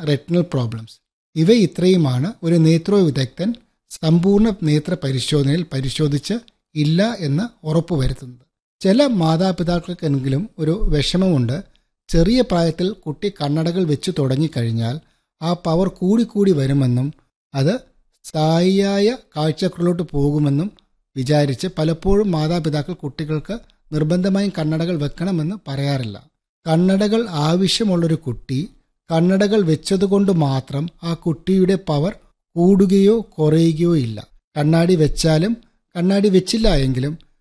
retinal problems ഇവ ഇത്രയുമാണ് ഒരു നേത്രോ വിദഗ്ധൻ സമ്പൂർണ്ണ നേത്ര പരിശോധനയിൽ പരിശോധിച്ച് ഇല്ല എന്ന് ഉറപ്പുവരുത്തുന്നത് ചില മാതാപിതാക്കൾക്കെങ്കിലും ഒരു വിഷമമുണ്ട് ചെറിയ പ്രായത്തിൽ കുട്ടി കണ്ണടകൾ വെച്ച് തുടങ്ങിക്കഴിഞ്ഞാൽ ആ പവർ കൂടിക്കൂടി വരുമെന്നും അത് സ്ഥായിയായ കാഴ്ചക്കുള്ളിലോട്ട് പോകുമെന്നും വിചാരിച്ച് പലപ്പോഴും മാതാപിതാക്കൾ കുട്ടികൾക്ക് നിർബന്ധമായും കണ്ണടകൾ വെക്കണമെന്ന് പറയാറില്ല കണ്ണടകൾ ആവശ്യമുള്ളൊരു കുട്ടി കണ്ണടകൾ വെച്ചതുകൊണ്ട് മാത്രം ആ കുട്ടിയുടെ പവർ കൂടുകയോ കുറയുകയോ ഇല്ല കണ്ണാടി വെച്ചാലും കണ്ണാടി വെച്ചില്ല എങ്കിലും